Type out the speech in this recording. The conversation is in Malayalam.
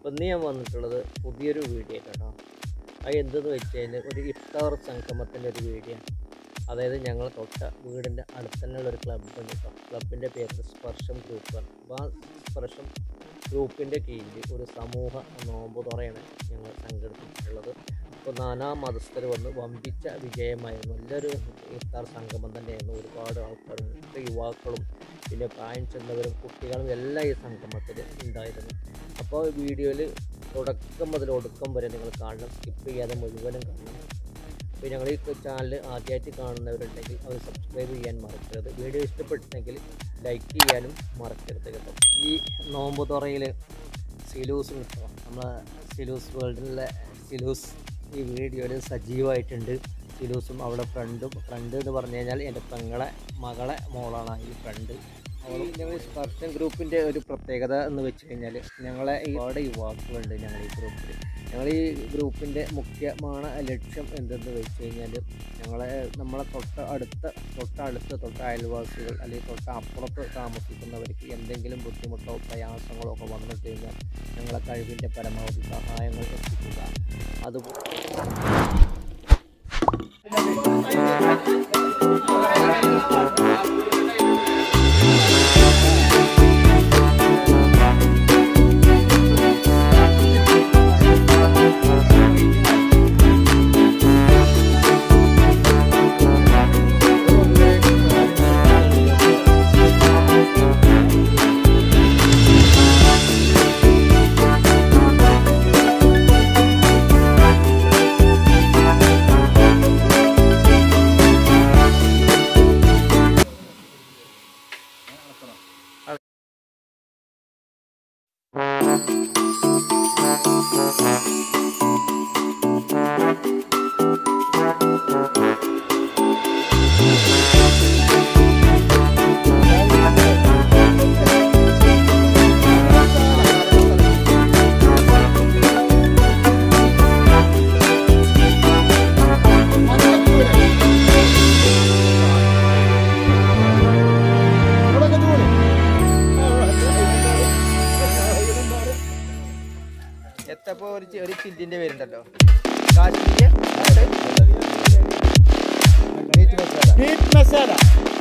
അപ്പോൾ ഇന്ന് ഞാൻ വന്നിട്ടുള്ളത് പുതിയൊരു വീഡിയോ കേട്ടോ അത് എന്തെന്ന് വെച്ച് കഴിഞ്ഞാൽ ഒരു ഇഫ്താർ സംഗമത്തിൻ്റെ ഒരു വീഡിയോ അതായത് ഞങ്ങൾ തൊട്ട വീടിൻ്റെ അടുത്ത് തന്നെയുള്ള ഒരു ക്ലബ്ബ് ഉണ്ട് കേട്ടോ ക്ലബിൻ്റെ പേര് സ്പർശം ഗ്രൂപ്പാണ് അപ്പോൾ ആ സ്പർശം ഗ്രൂപ്പിൻ്റെ കീഴിൽ ഒരു സമൂഹ നോമ്പ് തുറയാണ് ഞങ്ങൾ സംഘടിപ്പിച്ചിട്ടുള്ളത് അപ്പോൾ നാനാ മതസ്ഥർ വന്ന് വമ്പിച്ച വിജയമായിരുന്നു നല്ലൊരു ഇഫ്താർ സംഗമം തന്നെയായിരുന്നു ഒരുപാട് ആൾക്കാരും ഒക്കെ യുവാക്കളും പിന്നെ പ്രായം ചെന്നവരും കുട്ടികളും എല്ലാം ഈ സംഗമത്തിൽ ഉണ്ടായിരുന്നു അപ്പോൾ വീഡിയോയിൽ തുടക്കം മുതൽ ഒടുക്കം വരെ നിങ്ങൾ കാണണം സ്കിപ്പ് ചെയ്യാതെ മുഴുവനും കാണണം അപ്പോൾ ഞങ്ങൾ ഈ ചാനൽ ആദ്യമായിട്ട് കാണുന്നവരുണ്ടെങ്കിൽ അവർ സബ്സ്ക്രൈബ് ചെയ്യാൻ മറക്കരുത് വീഡിയോ ഇഷ്ടപ്പെട്ടിട്ടുണ്ടെങ്കിൽ ലൈക്ക് ചെയ്യാനും മറക്കരുത് കേട്ടോ ഈ നോമ്പ് തുറയിൽ സിലൂസ് കിട്ടും നമ്മളെ സിലൂസ് വേൾഡിലെ സിലൂസ് ഈ വീഡിയോയിൽ സജീവമായിട്ടുണ്ട് സിലൂസും അവിടെ ഫ്രണ്ടും ഫ്രണ്ട് എന്ന് പറഞ്ഞു കഴിഞ്ഞാൽ എൻ്റെ പെങ്ങളെ മകളെ മോളാണ് ഈ ഫ്രണ്ട് അവളും ഞങ്ങൾ സ്പർശൻ ഗ്രൂപ്പിൻ്റെ ഒരു പ്രത്യേകത എന്ന് വെച്ച് കഴിഞ്ഞാൽ ഞങ്ങളെ ഒരുപാട് യുവാക്കളുണ്ട് ഞങ്ങൾ ഈ ഗ്രൂപ്പിൽ ഞങ്ങൾ ഈ ഗ്രൂപ്പിൻ്റെ മുഖ്യமான ലക്ഷ്യം എന്തെന്ന് വെച്ച് കഴിഞ്ഞാൽ ഞങ്ങളെ നമ്മളെ തൊട്ട അടുത്ത തൊട്ടടുത്ത തൊട്ട അയൽവാസികൾ അല്ലെങ്കിൽ തൊട്ട അപ്പുറത്ത് താമസിക്കുന്നവർക്ക് എന്തെങ്കിലും ബുദ്ധിമുട്ടോ പ്രയാസങ്ങളോ ഒക്കെ വന്നിട്ട് കഴിഞ്ഞാൽ ഞങ്ങളെ കഴിവിൻ്റെ പരമാവധി സഹായങ്ങൾ എത്തിക്കുക അതുപോലെ എത്തപ്പോ ഒരു ചി- ഒരു ചില്ലിന്റെ പേരുണ്ടല്ലോ കാശ്മീര് മീറ്റ് മസാല